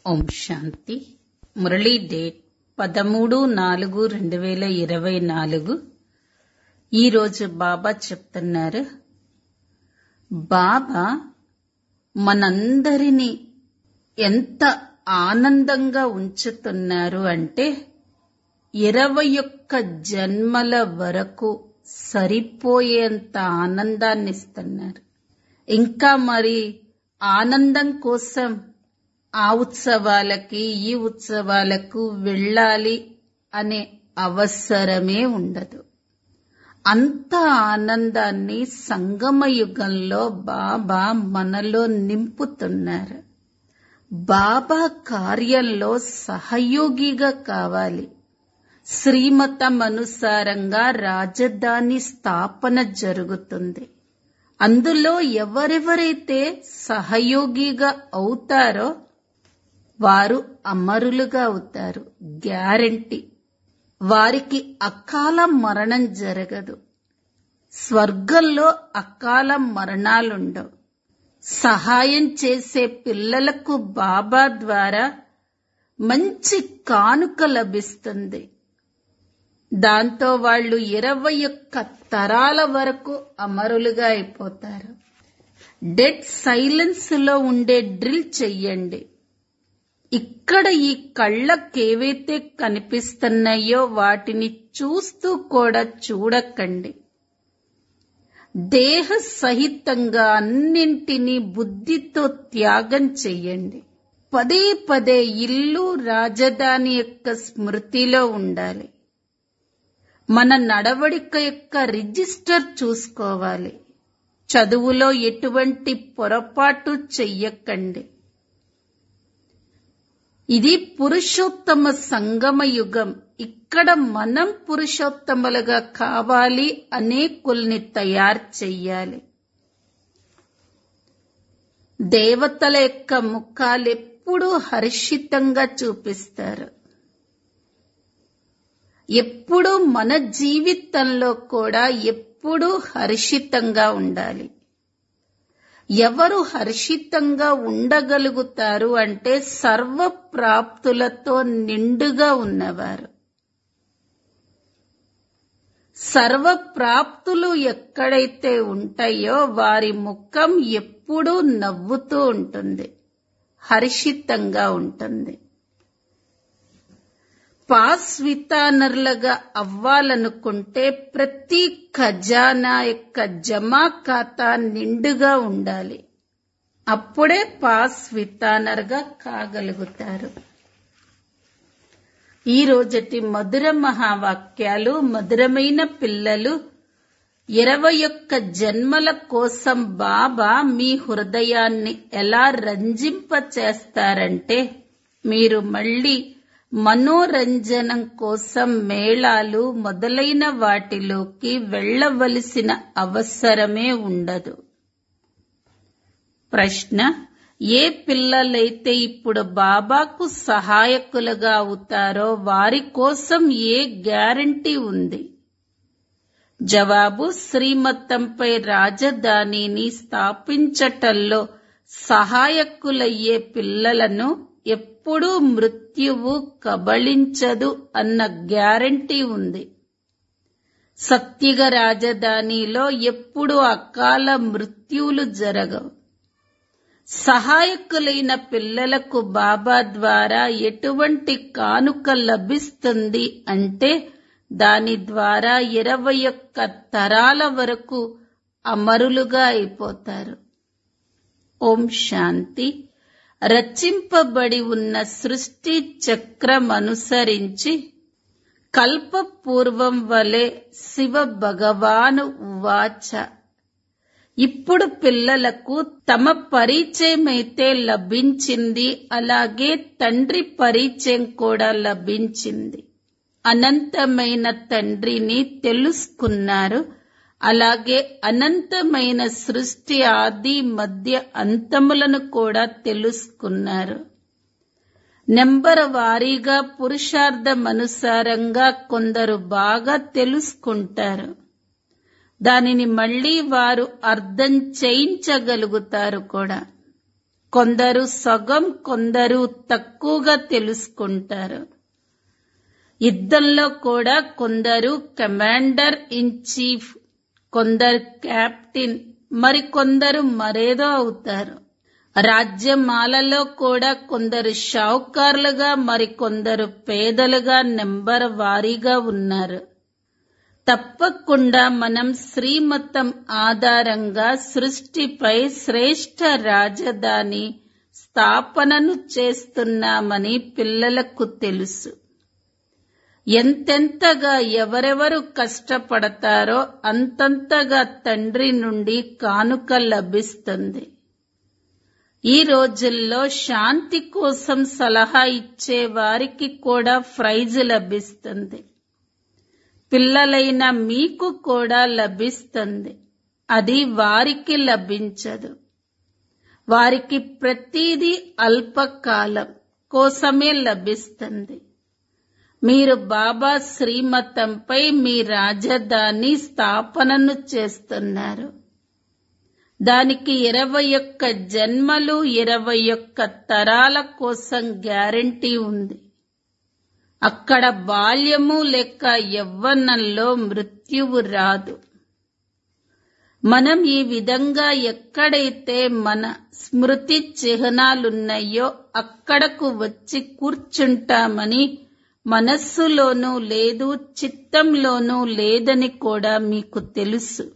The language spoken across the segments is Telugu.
ఓం శాంతి మురళీ డేట్ పదమూడు నాలుగు రెండు వేల ఇరవై నాలుగు ఈరోజు బాబా చెప్తున్నారు బాబా మనందరినీ ఎంత ఆనందంగా ఉంచుతున్నారు అంటే ఇరవై ఒక్క జన్మల వరకు సరిపోయేంత ఆనందాన్ని ఇస్తున్నారు ఇంకా మరి ఆనందం కోసం ఆ ఉత్సవాలకి ఈ ఉత్సవాలకు వెళ్ళాలి అనే అవసరమే ఉండదు అంత ఆనందాన్ని సంగమ యుగంలో బాబా మనలో నింపుతున్నారు బాబా కార్యంలో సహయోగిగా కావాలి శ్రీమతం అనుసారంగా రాజధాని స్థాపన జరుగుతుంది అందులో ఎవరెవరైతే సహయోగిగా అవుతారో వారు అమరులుగా అవుతారు గ్యారంటీ వారికి అకాల మరణం జరగదు స్వర్గంలో అకాల మరణాలుండవు సహాయం చేసే పిల్లలకు బాబా ద్వారా మంచి కానుక లభిస్తుంది దాంతో వాళ్ళు ఇరవై ఒక్క తరాల వరకు అమరులుగా అయిపోతారు డెడ్ సైలెన్స్ లో ఉండే డ్రిల్ చెయ్యండి ఇక్కడ ఈ కళ్ళకేవైతే కనిపిస్తున్నాయో వాటిని చూస్తూ కూడా చూడకండి దేహ సహితంగా అన్నింటినీ బుద్ధితో త్యాగం చెయ్యండి పదే పదే ఇల్లు రాజధాని యొక్క స్మృతిలో ఉండాలి మన నడవడిక యొక్క రిజిస్టర్ చూసుకోవాలి చదువులో ఎటువంటి పొరపాటు చెయ్యకండి ఇది పురుషోత్తమ సంగమ యుగం ఇక్కడ మనం పురుషోత్తములుగా కావాలి అనేకుల్ని తయారు చెయ్యాలి దేవతల యొక్క ముఖాలెప్పుడూ హర్షితంగా చూపిస్తారు ఎప్పుడూ మన జీవితంలో కూడా ఎప్పుడూ హర్షితంగా ఉండాలి ఎవరు హర్షితంగా ఉండగలుగుతారు అంటే సర్వ ప్రాప్తులతో నిండుగా ఉన్నవారు సర్వ ప్రాప్తులు ఎక్కడైతే ఉంటాయో వారి ముఖం ఎప్పుడూ నవ్వుతూ ఉంటుంది హర్షితంగా ఉంటుంది పాస్ వితానర్లుగా అవ్వాలనుకుంటే ప్రతి ఖజానా యొక్క జమా ఖాతా నిండుగా ఉండాలి అప్పుడే పాస్ వితానర్గా కాగలుగుతారు ఈ రోజటి మధుర మహావాక్యాలు మధురమైన పిల్లలు ఇరవై ఒక్క జన్మల కోసం బాబా మీ హృదయాన్ని ఎలా రంజింప చేస్తారంటే మీరు మళ్ళీ మనోరంజనం కోసం మేళాలు మొదలైన వాటిలోకి వెళ్లవలసిన అవసరమే ఉండదు ప్రశ్న ఏ పిల్లలైతే ఇప్పుడు బాబాకు సహాయకులుగా అవుతారో వారి కోసం ఏ గ్యారంటీ ఉంది జవాబు శ్రీమతంపై రాజధానిని స్థాపించటంలో సహాయకులయ్యే పిల్లలను ఎప్పుడూ మృత్యువు కబళించదు అన్న గ్యారంటీ ఉంది సత్యగ రాజధానిలో ఎప్పుడు అకాల మృత్యువులు జరగవు సహాయకులైన పిల్లలకు బాబా ద్వారా ఎటువంటి కానుక లభిస్తుంది అంటే దాని ద్వారా ఇరవై ఒక్క తరాల వరకు అమరులుగా అయిపోతారు ఓం శాంతి రచింపబడి ఉన్న సృష్టి చక్రం అనుసరించి కల్పపూర్వం వలె శివ భగవాను ఉవాచ ఇప్పుడు పిల్లలకు తమ పరిచయమైతే లభించింది అలాగే తండ్రి పరిచయం కూడా లభించింది అనంతమైన తండ్రిని తెలుసుకున్నారు అలాగే అనంతమైన సృష్టి ఆది మధ్య అంతములను కూడా తెలుసుకున్నారు నెంబర్ వారీగా పురుషార్థమనుసారంగా కొందరు బాగా తెలుసుకుంటారు దానిని మళ్లీ వారు అర్థం చేయించగలుగుతారు కూడా కొందరు సగం కొందరు తక్కువగా తెలుసుకుంటారు యుద్ధంలో కూడా కొందరు కమాండర్ ఇన్ చీఫ్ కొందరు క్యాప్టెన్ మరి కొందరు మరేదో అవుతారు రాజ్యమాలలో కూడా కొందరు షావుకారులుగా మరి కొందరు పేదలుగా నెంబర్ వారీగా ఉన్నారు తప్పకుండా మనం శ్రీమతం ఆధారంగా సృష్టిపై శ్రేష్ఠ రాజధాని స్థాపనను చేస్తున్నామని పిల్లలకు తెలుసు ఎంతెంతగా ఎవరెవరు కష్టపడతారో అంతంతగా తండ్రి నుండి కానుక లభిస్తుంది ఈ రోజుల్లో శాంతి కోసం సలహా ఇచ్చే వారికి కూడా ప్రైజ్ లభిస్తుంది పిల్లలైన మీకు కూడా లభిస్తుంది అది వారికి లభించదు వారికి ప్రతిదీ అల్పకాలం కోసమే లభిస్తుంది మీరు బాబా శ్రీమతంపై మీ రాజధాని స్థాపనను చేస్తున్నారు దానికి ఇరవై ఒక్క జన్మలు ఇరవై ఒక్క తరాల కోసం గ్యారంటీ ఉంది అక్కడ బాల్యము లేక యవ్వనంలో మృత్యువు రాదు మనం ఈ విధంగా ఎక్కడైతే మన స్మృతి చిహ్నాలున్నాయో అక్కడకు వచ్చి కూర్చుంటామని మనస్సులోనూ లేదు చిత్తంలోనూ లేదని కూడా మీకు తెలుసు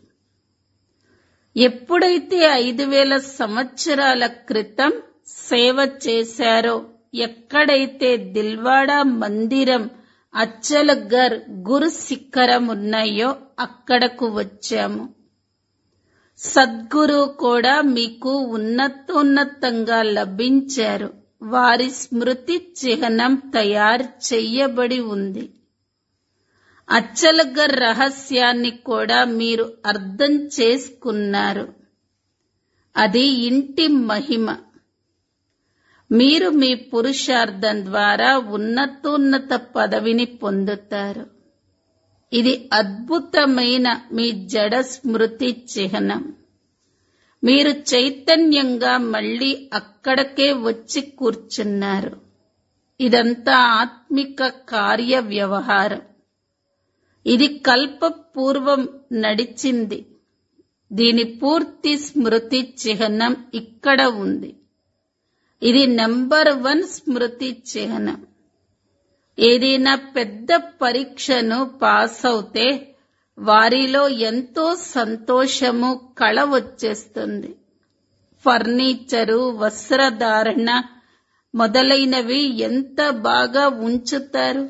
ఎప్పుడైతే ఐదు వేల సంవత్సరాల క్రితం సేవ చేశారో ఎక్కడైతే దిల్వాడా మందిరం అచ్చలగర్ గురు శిఖరం ఉన్నాయో అక్కడకు వచ్చాము సద్గురు కూడా మీకు ఉన్నతోన్నతంగా లభించారు వారి స్మృతి చిహ్నం తయారు చెయ్యబడి ఉంది అచ్చలగర్ రహస్యాన్ని కూడా మీరు అర్థం చేసుకున్నారు అది ఇంటి మహిమ మీరు మీ పురుషార్థం ద్వారా ఉన్నతోన్నత పదవిని పొందుతారు ఇది అద్భుతమైన మీ జడ స్మృతి చిహ్నం మీరు చైతన్యంగా మళ్ళీ అక్కడికే వచ్చి కూర్చున్నారు ఇదంతా ఆత్మిక కార్య వ్యవహారం ఇది కల్ప పూర్వం నడిచింది దీని పూర్తి స్మృతి చిహ్నం ఇక్కడ ఉంది ఇది నంబర్ వన్ స్మృతి చిహ్నం ఏదైనా పెద్ద పరీక్షను పాస్ అవుతే వారిలో ఎంతో సంతోషము కళ వచ్చేస్తుంది ఫర్నిచరు వస్త్రధారణ మొదలైనవి ఎంత బాగా ఉంచుతారు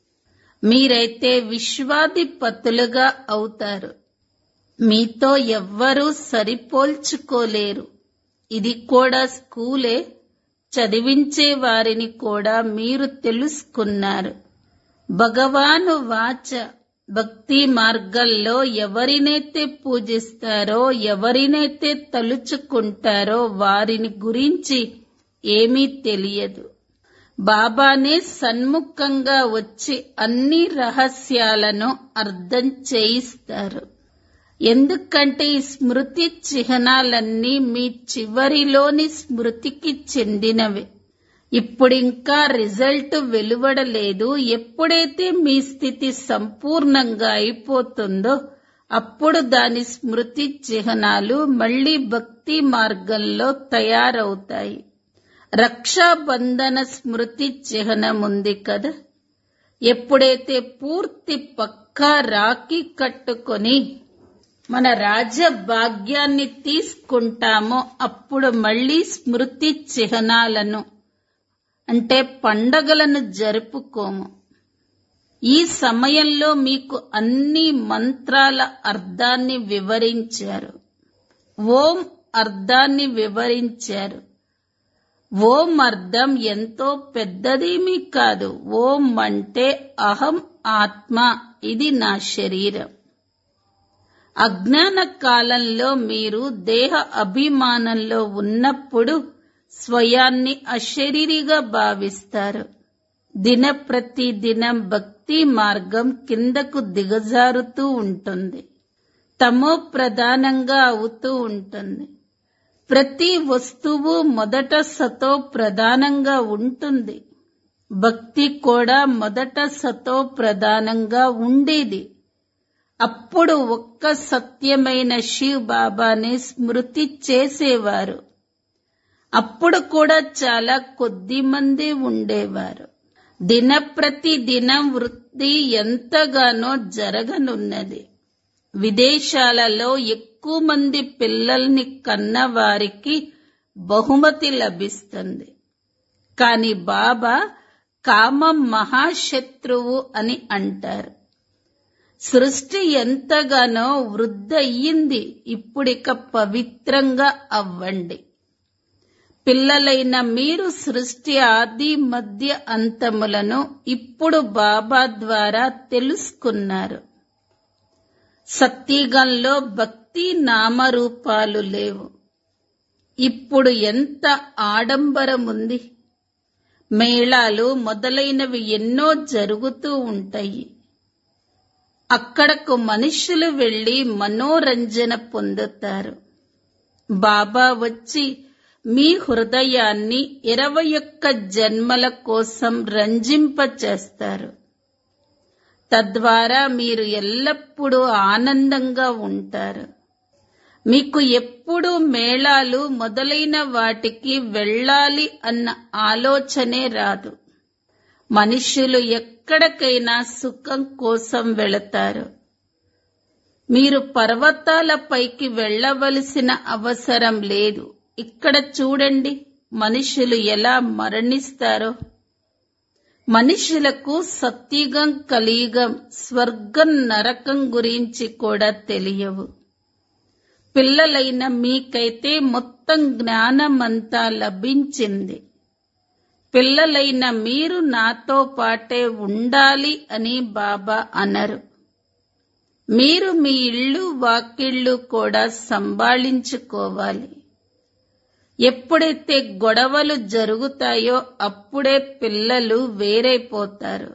మీరైతే విశ్వాధిపతులుగా అవుతారు మీతో ఎవ్వరూ సరిపోల్చుకోలేరు ఇది కూడా స్కూలే చదివించే వారిని కూడా మీరు తెలుసుకున్నారు భగవాను వాచ భక్తి మార్గంలో ఎవరినైతే పూజిస్తారో ఎవరినైతే తలుచుకుంటారో వారిని గురించి ఏమీ తెలియదు బాబానే సన్ముఖంగా వచ్చి అన్ని రహస్యాలను అర్థం చేయిస్తారు ఎందుకంటే ఈ స్మృతి చిహ్నాలన్నీ మీ చివరిలోని స్మృతికి చెందినవి ఇప్పుడింకా రిజల్ట్ వెలువడలేదు ఎప్పుడైతే మీ స్థితి సంపూర్ణంగా అయిపోతుందో అప్పుడు దాని స్మృతి చిహ్నాలు మళ్ళీ భక్తి మార్గంలో తయారవుతాయి రక్షాబంధన స్మృతి చిహ్నం ఉంది కదా ఎప్పుడైతే పూర్తి పక్కా రాఖీ కట్టుకొని మన రాజభాగ్యాన్ని తీసుకుంటామో అప్పుడు మళ్ళీ స్మృతి చిహ్నాలను అంటే పండగలను జరుపుకోము ఈ సమయంలో మీకు అన్ని మంత్రాల అర్థాన్ని వివరించారు ఓం అర్థాన్ని వివరించారు ఓం అర్థం ఎంతో పెద్దదేమీ కాదు ఓం అంటే అహం ఆత్మ ఇది నా శరీరం అజ్ఞాన కాలంలో మీరు దేహ అభిమానంలో ఉన్నప్పుడు స్వయాన్ని అశరీరిగా భావిస్తారు దిన ప్రతి దినం భక్తి మార్గం కిందకు దిగజారుతూ ఉంటుంది తమో ప్రధానంగా అవుతూ ఉంటుంది ప్రతి వస్తువు మొదట సతో ప్రధానంగా ఉంటుంది భక్తి కూడా మొదట సతో ప్రధానంగా ఉండేది అప్పుడు ఒక్క సత్యమైన శివ్ బాబాని స్మృతి చేసేవారు అప్పుడు కూడా చాలా కొద్ది మంది ఉండేవారు దినప్రతి దినం వృత్తి ఎంతగానో జరగనున్నది విదేశాలలో ఎక్కువ మంది పిల్లల్ని కన్నవారికి బహుమతి లభిస్తుంది కాని బాబా కామం మహాశత్రువు అని అంటారు సృష్టి ఎంతగానో వృద్ధయ్యింది ఇప్పుడిక పవిత్రంగా అవ్వండి పిల్లలైన మీరు సృష్టి ఆది మధ్య అంతములను ఇప్పుడు బాబా ద్వారా తెలుసుకున్నారు సత్యగంలో భక్తి నామరూపాలు లేవు ఇప్పుడు ఎంత ఆడంబరం ఉంది మేళాలు మొదలైనవి ఎన్నో జరుగుతూ ఉంటాయి అక్కడకు మనుషులు వెళ్లి మనోరంజన పొందుతారు బాబా వచ్చి మీ హృదయాన్ని ఇరవై ఒక్క జన్మల కోసం రంజింపచేస్తారు తద్వారా మీరు ఎల్లప్పుడూ ఆనందంగా ఉంటారు మీకు ఎప్పుడు మేళాలు మొదలైన వాటికి వెళ్ళాలి అన్న ఆలోచనే రాదు మనుషులు ఎక్కడికైనా సుఖం కోసం వెళతారు మీరు పర్వతాల పైకి వెళ్ళవలసిన అవసరం లేదు ఇక్కడ చూడండి మనుషులు ఎలా మరణిస్తారో మనుషులకు సత్యుగం కలియుగం స్వర్గం నరకం గురించి కూడా తెలియవు పిల్లలైన మీకైతే మొత్తం జ్ఞానమంతా లభించింది పిల్లలైన మీరు నాతో పాటే ఉండాలి అని బాబా అనరు మీరు మీ ఇళ్ళు వాకిళ్ళు కూడా సంభాళించుకోవాలి ఎప్పుడైతే గొడవలు జరుగుతాయో అప్పుడే పిల్లలు వేరైపోతారు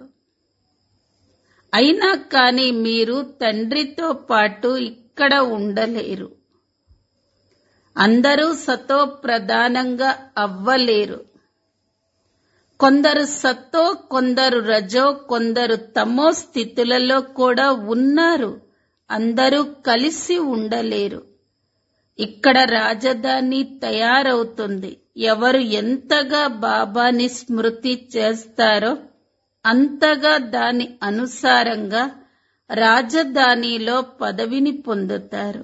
అయినా కానీ మీరు తండ్రితో పాటు ఇక్కడ ఉండలేరు అందరూ సతో ప్రధానంగా అవ్వలేరు కొందరు సత్తో కొందరు రజో కొందరు తమో స్థితులలో కూడా ఉన్నారు అందరూ కలిసి ఉండలేరు ఇక్కడ రాజధాని తయారవుతుంది ఎవరు ఎంతగా బాబాని స్మృతి చేస్తారో అంతగా దాని అనుసారంగా రాజధానిలో పదవిని పొందుతారు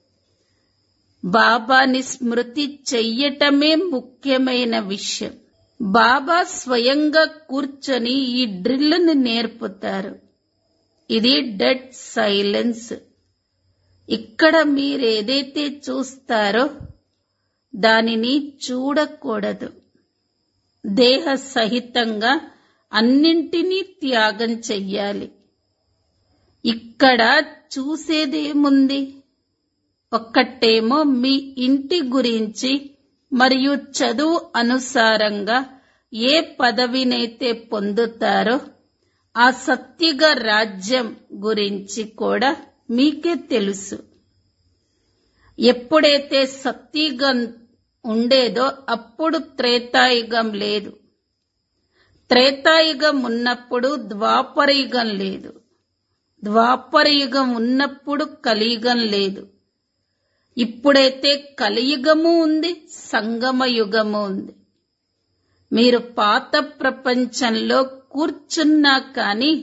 బాబాని స్మృతి చెయ్యటమే ముఖ్యమైన విషయం బాబా స్వయంగా కూర్చొని ఈ డ్రిల్ను నేర్పుతారు ఇది డెడ్ సైలెన్స్ ఇక్కడ మీరేదైతే చూస్తారో దానిని చూడకూడదు దేహ సహితంగా అన్నింటినీ త్యాగం చెయ్యాలి ఇక్కడ చూసేదేముంది ఒక్కటేమో మీ ఇంటి గురించి మరియు చదువు అనుసారంగా ఏ పదవినైతే పొందుతారో ఆ సత్యుగ రాజ్యం గురించి కూడా మీకే తెలుసు ఎప్పుడైతే సత్యుగం ఉండేదో అప్పుడు త్రేతాయుగం లేదు త్రేతాయుగం ఉన్నప్పుడు ద్వాపరయుగం లేదు ద్వాపరయుగం ఉన్నప్పుడు కలియుగం లేదు ఇప్పుడైతే కలియుగము ఉంది సంగమ యుగము ఉంది మీరు పాత ప్రపంచంలో కూర్చున్నా కానీ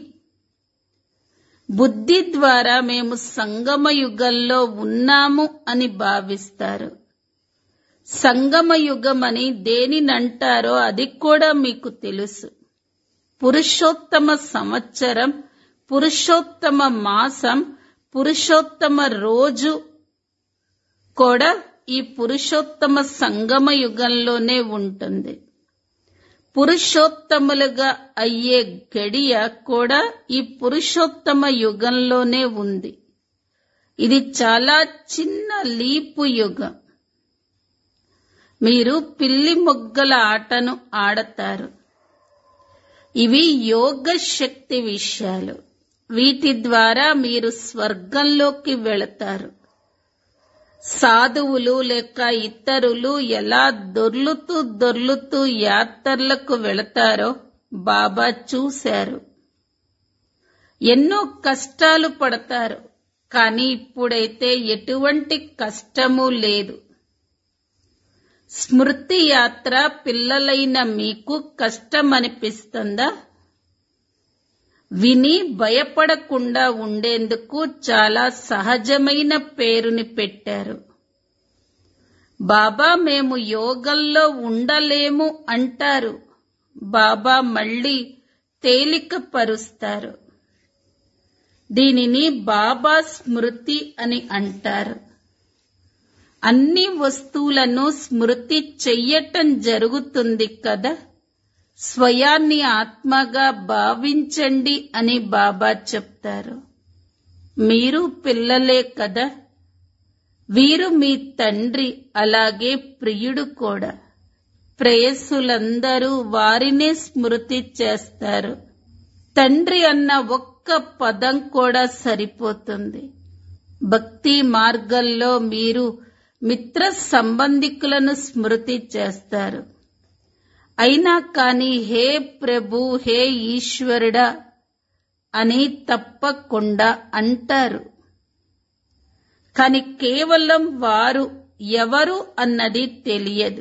బుద్ధి ద్వారా మేము సంగమ యుగంలో ఉన్నాము అని భావిస్తారు సంగమ యుగం అని దేనినంటారో అది కూడా మీకు తెలుసు పురుషోత్తమ సంవత్సరం పురుషోత్తమ మాసం పురుషోత్తమ రోజు కూడా ఈ పురుషోత్తమ సంగమ యుగంలోనే ఉంటుంది పురుషోత్తములుగా అయ్యే గడియ కూడా ఈ పురుషోత్తమ యుగంలోనే ఉంది ఇది చాలా చిన్న లీపు యుగం మీరు పిల్లి మొగ్గల ఆటను ఆడతారు ఇవి యోగ శక్తి విషయాలు వీటి ద్వారా మీరు స్వర్గంలోకి వెళతారు సాధువులు లేక ఇతరులు ఎలా దొర్లుతూ దొర్లుతూ యాత్రలకు వెళతారో బాబా చూశారు ఎన్నో కష్టాలు పడతారు కానీ ఇప్పుడైతే ఎటువంటి కష్టము లేదు స్మృతి యాత్ర పిల్లలైన మీకు కష్టమనిపిస్తుందా విని భయపడకుండా ఉండేందుకు చాలా సహజమైన పేరుని పెట్టారు బాబా మేము యోగంలో ఉండలేము అంటారు బాబా మళ్ళీ తేలిక పరుస్తారు దీనిని బాబా స్మృతి అని అంటారు అన్ని వస్తువులను స్మృతి చెయ్యటం జరుగుతుంది కదా స్వయాన్ని ఆత్మగా భావించండి అని బాబా చెప్తారు మీరు పిల్లలే కదా వీరు మీ తండ్రి అలాగే ప్రియుడు కూడా ప్రేయసులందరూ వారినే స్మృతి చేస్తారు తండ్రి అన్న ఒక్క పదం కూడా సరిపోతుంది భక్తి మార్గంలో మీరు మిత్ర సంబంధికులను స్మృతి చేస్తారు అయినా కాని హే ప్రభు హే ఈశ్వరుడా అని తప్పకుండా అంటారు కాని కేవలం వారు ఎవరు అన్నది తెలియదు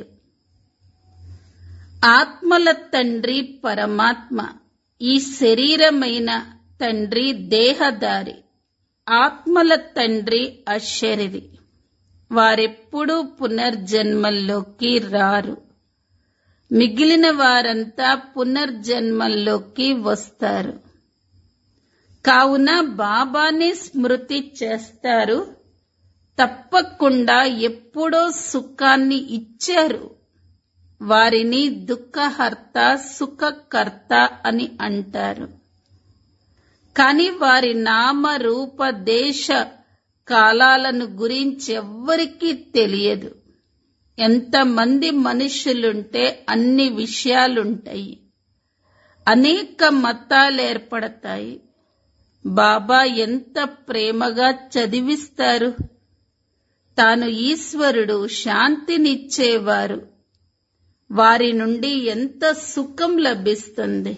ఆత్మల తండ్రి పరమాత్మ ఈ శరీరమైన తండ్రి దేహదారి ఆత్మల తండ్రి అశరీరి వారెప్పుడూ పునర్జన్మల్లోకి రారు మిగిలిన వారంతా పునర్జన్మల్లోకి వస్తారు కావున బాబాని స్మృతి చేస్తారు తప్పకుండా ఎప్పుడో సుఖాన్ని ఇచ్చారు వారిని దుఃఖహర్త సుఖకర్త అని అంటారు కాని వారి నామ రూప దేశ కాలాలను గురించి ఎవ్వరికీ తెలియదు ఎంతమంది మనుషులుంటే అన్ని విషయాలుంటాయి అనేక మతాలు ఏర్పడతాయి బాబా ఎంత ప్రేమగా చదివిస్తారు తాను ఈశ్వరుడు శాంతినిచ్చేవారు వారి నుండి ఎంత సుఖం లభిస్తుంది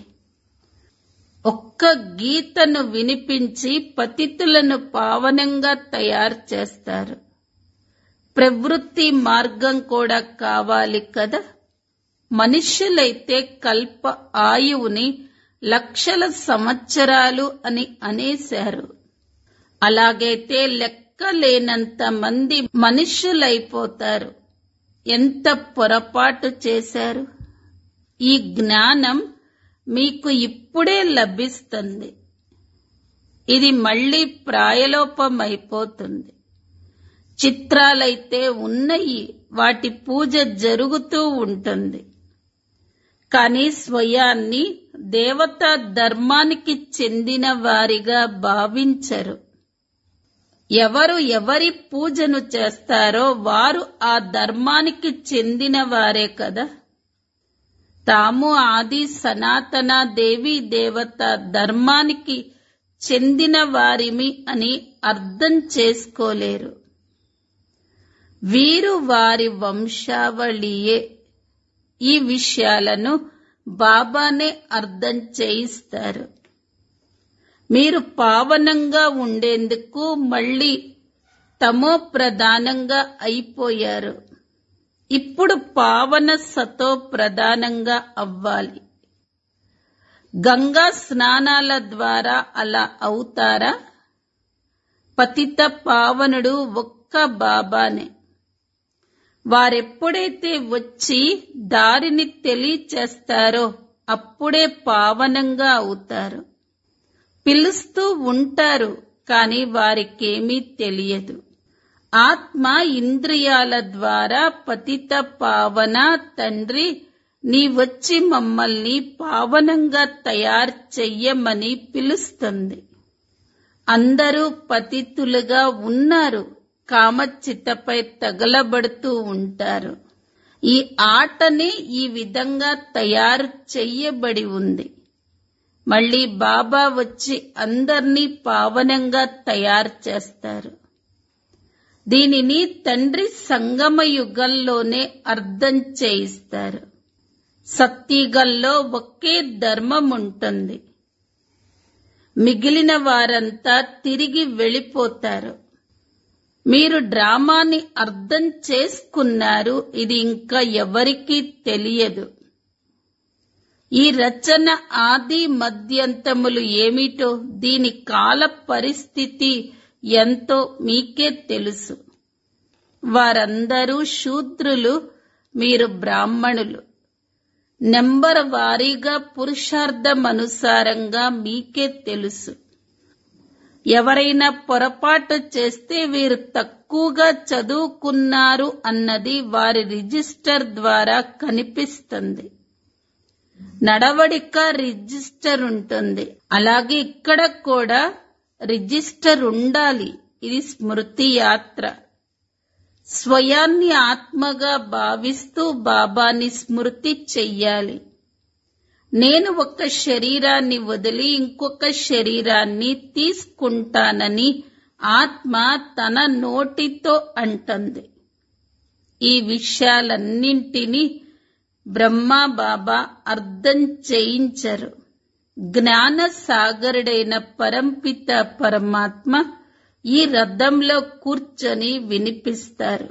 ఒక్క గీతను వినిపించి పతితులను పావనంగా తయారు చేస్తారు ప్రవృత్తి మార్గం కూడా కావాలి కదా మనుష్యులైతే కల్ప ఆయువుని లక్షల సంవత్సరాలు అని అనేశారు అలాగైతే లెక్కలేనంత మంది మనుష్యులైపోతారు ఎంత పొరపాటు చేశారు ఈ జ్ఞానం మీకు ఇప్పుడే లభిస్తుంది ఇది మళ్ళీ ప్రాయలోపమైపోతుంది చిత్రాలైతే ఉన్నాయి వాటి పూజ జరుగుతూ ఉంటుంది కానీ స్వయాన్ని దేవతా ధర్మానికి చెందిన వారిగా భావించరు ఎవరు ఎవరి పూజను చేస్తారో వారు ఆ ధర్మానికి చెందిన వారే కదా తాము ఆది సనాతన దేవి దేవత ధర్మానికి చెందిన వారిమి అని అర్థం చేసుకోలేరు వీరు వారి వంశావళియే ఈ విషయాలను బాబానే అర్థం చేయిస్తారు మీరు పావనంగా ఉండేందుకు మళ్ళీ తమో ప్రధానంగా అయిపోయారు ఇప్పుడు పావన సతో ప్రధానంగా అవ్వాలి గంగా స్నానాల ద్వారా అలా అవుతారా పతిత పావనుడు ఒక్క బాబానే వారెప్పుడైతే వచ్చి దారిని తెలియచేస్తారో అప్పుడే పావనంగా అవుతారు పిలుస్తూ ఉంటారు కాని వారికేమీ తెలియదు ఆత్మ ఇంద్రియాల ద్వారా పతిత పావన తండ్రి నీ వచ్చి మమ్మల్ని పావనంగా తయారు చెయ్యమని పిలుస్తుంది అందరూ పతితులుగా ఉన్నారు కామచిత్తపై తగలబడుతూ ఉంటారు ఈ ఆటని ఈ విధంగా తయారు చెయ్యబడి ఉంది మళ్ళీ బాబా వచ్చి అందర్నీ పావనంగా తయారు చేస్తారు దీనిని తండ్రి సంగమ యుగంలోనే అర్థం చేయిస్తారు సత్యుగంలో ఒకే ధర్మం ఉంటుంది మిగిలిన వారంతా తిరిగి వెళ్ళిపోతారు మీరు డ్రామాని అర్థం చేసుకున్నారు ఇది ఇంకా ఎవరికీ తెలియదు ఈ రచన ఆది మధ్యంతములు ఏమిటో దీని కాల పరిస్థితి ఎంతో మీకే తెలుసు వారందరూ శూద్రులు మీరు బ్రాహ్మణులు నెంబర్ వారీగా పురుషార్థం అనుసారంగా మీకే తెలుసు ఎవరైనా పొరపాటు చేస్తే వీరు తక్కువగా చదువుకున్నారు అన్నది వారి రిజిస్టర్ ద్వారా కనిపిస్తుంది నడవడిక రిజిస్టర్ ఉంటుంది అలాగే ఇక్కడ కూడా రిజిస్టర్ ఉండాలి ఇది స్మృతి యాత్ర స్వయాన్ని ఆత్మగా భావిస్తూ బాబాని స్మృతి చెయ్యాలి నేను ఒక శరీరాన్ని వదిలి ఇంకొక శరీరాన్ని తీసుకుంటానని ఆత్మ తన నోటితో అంటుంది ఈ విషయాలన్నింటినీ బ్రహ్మ బాబా అర్థం చేయించరు జ్ఞాన సాగరుడైన పరంపిత పరమాత్మ ఈ రథంలో కూర్చొని వినిపిస్తారు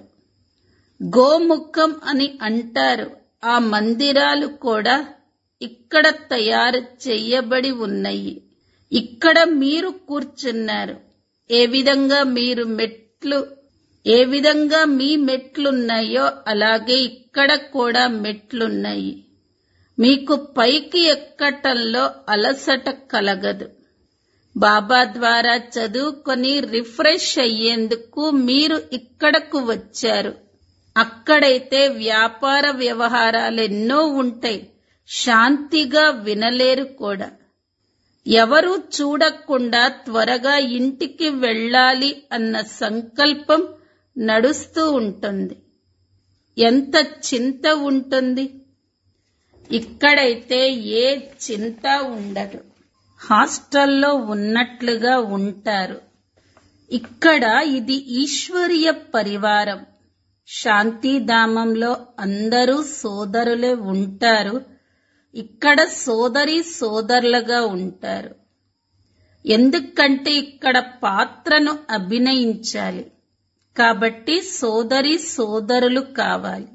గోముఖం అని అంటారు ఆ మందిరాలు కూడా ఇక్కడ తయారు చెయ్యబడి ఉన్నాయి ఇక్కడ మీరు కూర్చున్నారు ఏ విధంగా మీరు మెట్లు ఏ విధంగా మీ మెట్లున్నాయో అలాగే ఇక్కడ కూడా మెట్లున్నాయి మీకు పైకి ఎక్కటంలో అలసట కలగదు బాబా ద్వారా చదువుకొని రిఫ్రెష్ అయ్యేందుకు మీరు ఇక్కడకు వచ్చారు అక్కడైతే వ్యాపార వ్యవహారాలు ఎన్నో ఉంటాయి శాంతిగా వినలేరు కూడా ఎవరు చూడకుండా త్వరగా ఇంటికి వెళ్ళాలి అన్న సంకల్పం నడుస్తూ ఉంటుంది ఎంత చింత ఉంటుంది ఇక్కడైతే ఏ చింత ఉండదు హాస్టల్లో ఉన్నట్లుగా ఉంటారు ఇక్కడ ఇది ఈశ్వరీయ పరివారం శాంతిధామంలో అందరూ సోదరులే ఉంటారు ఇక్కడ సోదరి సోదరులుగా ఉంటారు ఎందుకంటే ఇక్కడ పాత్రను అభినయించాలి కాబట్టి సోదరి సోదరులు కావాలి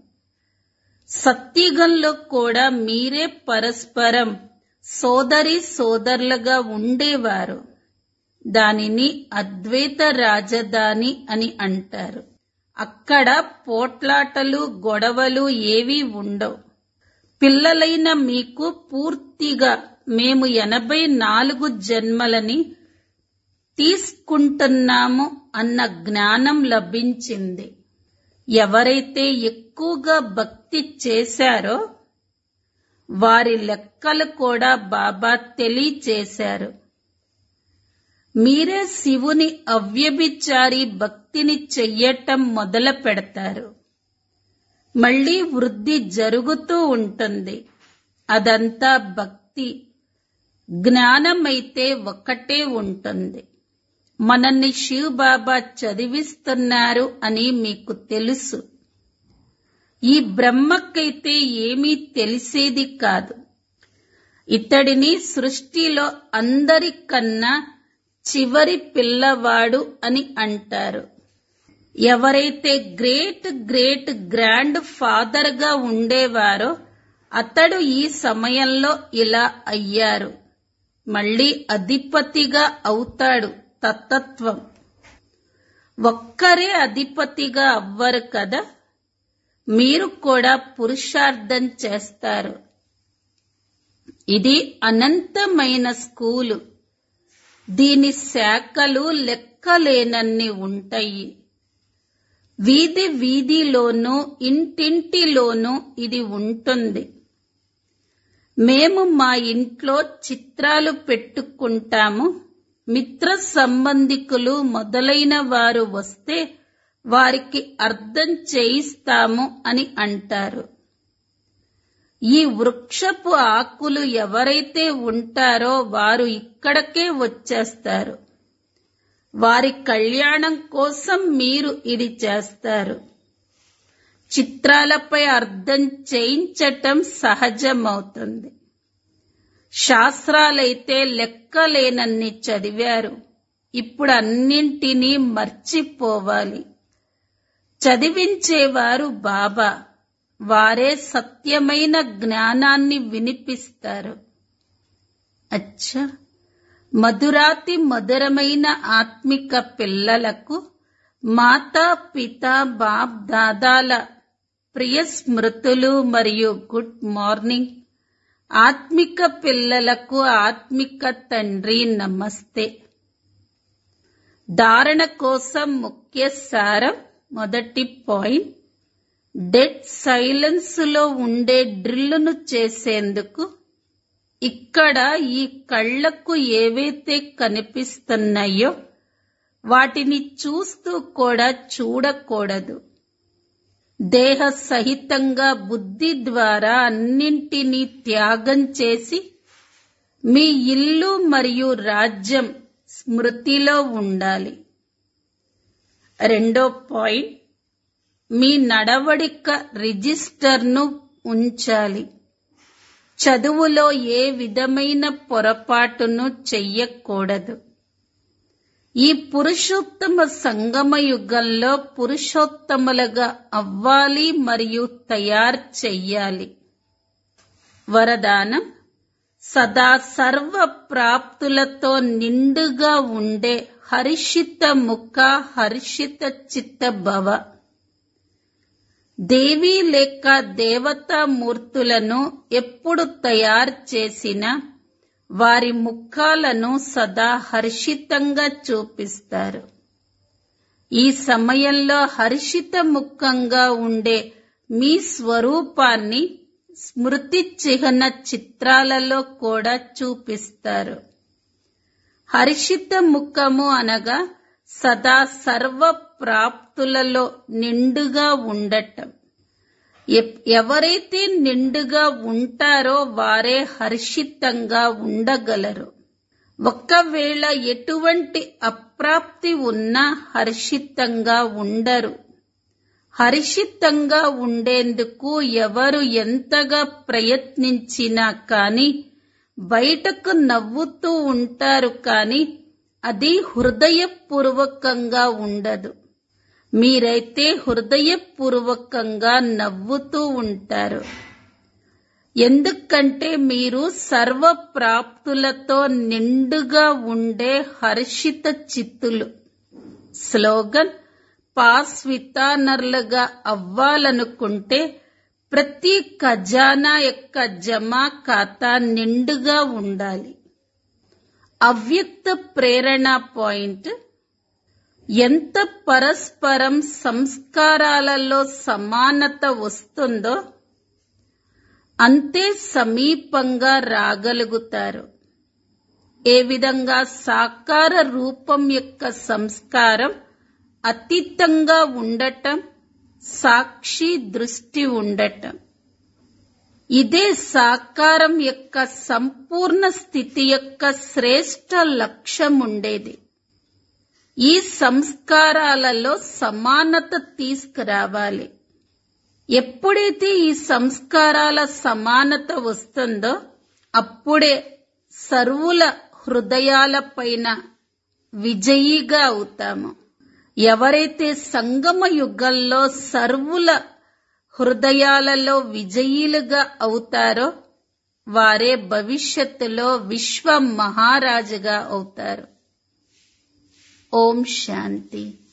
సత్యుగంలో కూడా మీరే పరస్పరం సోదరి సోదరులుగా ఉండేవారు దానిని అద్వైత రాజధాని అని అంటారు అక్కడ పోట్లాటలు గొడవలు ఏవీ ఉండవు పిల్లలైన మీకు పూర్తిగా మేము ఎనభై నాలుగు జన్మలని తీసుకుంటున్నాము అన్న జ్ఞానం లభించింది ఎవరైతే ఎక్కువగా భక్తి చేశారో వారి లెక్కలు కూడా బాబా తెలియచేశారు మీరే శివుని అవ్యభిచారి భక్తిని చెయ్యటం మొదలు పెడతారు మళ్ళీ వృద్ధి జరుగుతూ ఉంటుంది అదంతా భక్తి జ్ఞానమైతే ఒక్కటే ఉంటుంది మనల్ని శివ్ బాబా చదివిస్తున్నారు అని మీకు తెలుసు ఈ బ్రహ్మకైతే ఏమీ తెలిసేది కాదు ఇతడిని సృష్టిలో అందరికన్నా చివరి పిల్లవాడు అని అంటారు ఎవరైతే గ్రేట్ గ్రేట్ గ్రాండ్ ఫాదర్ గా ఉండేవారో అతడు ఈ సమయంలో ఇలా అయ్యారు మళ్ళీ అధిపతిగా అవుతాడు తత్తత్వం ఒక్కరే అధిపతిగా అవ్వరు కదా మీరు కూడా పురుషార్థం చేస్తారు ఇది అనంతమైన స్కూలు దీని శాఖలు లెక్కలేనన్ని ఉంటాయి వీధి వీధిలోనూ ఇంటింటిలోనూ ఇది ఉంటుంది మేము మా ఇంట్లో చిత్రాలు పెట్టుకుంటాము మిత్ర సంబంధికులు మొదలైన వారు వస్తే వారికి అర్థం చేయిస్తాము అని అంటారు ఈ వృక్షపు ఆకులు ఎవరైతే ఉంటారో వారు ఇక్కడకే వచ్చేస్తారు వారి కళ్యాణం కోసం మీరు ఇది చేస్తారు చిత్రాలపై అర్థం చేయించటం సహజమవుతుంది శాస్త్రాలైతే లెక్కలేనన్ని చదివారు ఇప్పుడు అన్నింటినీ మర్చిపోవాలి చదివించేవారు బాబా వారే సత్యమైన జ్ఞానాన్ని వినిపిస్తారు అచ్చా మధురాతి మధురమైన ఆత్మిక పిల్లలకు మాతా పిత బాప్ దాదాల ప్రియ స్మృతులు మరియు గుడ్ మార్నింగ్ ఆత్మిక పిల్లలకు ఆత్మిక తండ్రి నమస్తే ధారణ కోసం ముఖ్య సారం మొదటి పాయింట్ డెడ్ సైలెన్స్ లో ఉండే డ్రిల్లును చేసేందుకు ఇక్కడ ఈ కళ్లకు ఏవైతే కనిపిస్తున్నాయో వాటిని చూస్తూ కూడా చూడకూడదు దేహ సహితంగా బుద్ధి ద్వారా అన్నింటినీ త్యాగం చేసి మీ ఇల్లు మరియు రాజ్యం స్మృతిలో ఉండాలి రెండో పాయింట్ మీ నడవడిక రిజిస్టర్ను ఉంచాలి చదువులో ఏ విధమైన పొరపాటును చెయ్యకూడదు ఈ పురుషోత్తమ సంగమ యుగంలో పురుషోత్తములుగా అవ్వాలి మరియు తయారు చెయ్యాలి వరదానం సదా సర్వ ప్రాప్తులతో నిండుగా ఉండే హర్షిత ముఖ హర్షిత చిత్త భవ దేవి లేక దేవతా మూర్తులను ఎప్పుడు తయారు చేసినా వారి ముఖాలను సదా హర్షితంగా చూపిస్తారు ఈ సమయంలో హర్షిత ముఖంగా ఉండే మీ స్వరూపాన్ని స్మృతి చిహ్న చిత్రాలలో కూడా చూపిస్తారు హర్షిత ముఖము అనగా సదా సర్వ ప్రాప్తులలో నిండుగా ఉండటం ఎవరైతే నిండుగా ఉంటారో వారే హర్షితంగా ఉండగలరు ఒకవేళ ఎటువంటి అప్రాప్తి ఉన్నా హర్షితంగా ఉండరు హర్షితంగా ఉండేందుకు ఎవరు ఎంతగా ప్రయత్నించినా కాని బయటకు నవ్వుతూ ఉంటారు కాని అది హృదయపూర్వకంగా ఉండదు మీరైతే హృదయపూర్వకంగా నవ్వుతూ ఉంటారు ఎందుకంటే మీరు సర్వ ప్రాప్తులతో నిండుగా ఉండే హర్షిత చిత్తులు స్లోగన్ పాస్ వితానర్లుగా అవ్వాలనుకుంటే ప్రతి ఖజానా యొక్క జమా ఖాతా నిండుగా ఉండాలి అవ్యక్త ప్రేరణ పాయింట్ ఎంత పరస్పరం సంస్కారాలలో సమానత వస్తుందో అంతే సమీపంగా రాగలుగుతారు ఏ విధంగా సాకార రూపం యొక్క సంస్కారం అతీతంగా ఉండటం సాక్షి దృష్టి ఉండటం ఇదే సాకారం యొక్క సంపూర్ణ స్థితి యొక్క శ్రేష్ట లక్ష్యం ఉండేది ఈ సంస్కారాలలో సమానత తీసుకురావాలి ఎప్పుడైతే ఈ సంస్కారాల సమానత వస్తుందో అప్పుడే సర్వుల హృదయాలపైన విజయీగా అవుతాము ఎవరైతే సంగమ యుగంలో సర్వుల హృదయాలలో విజయీలుగా అవుతారో వారే భవిష్యత్తులో విశ్వ మహారాజుగా అవుతారు ఓం శాంతి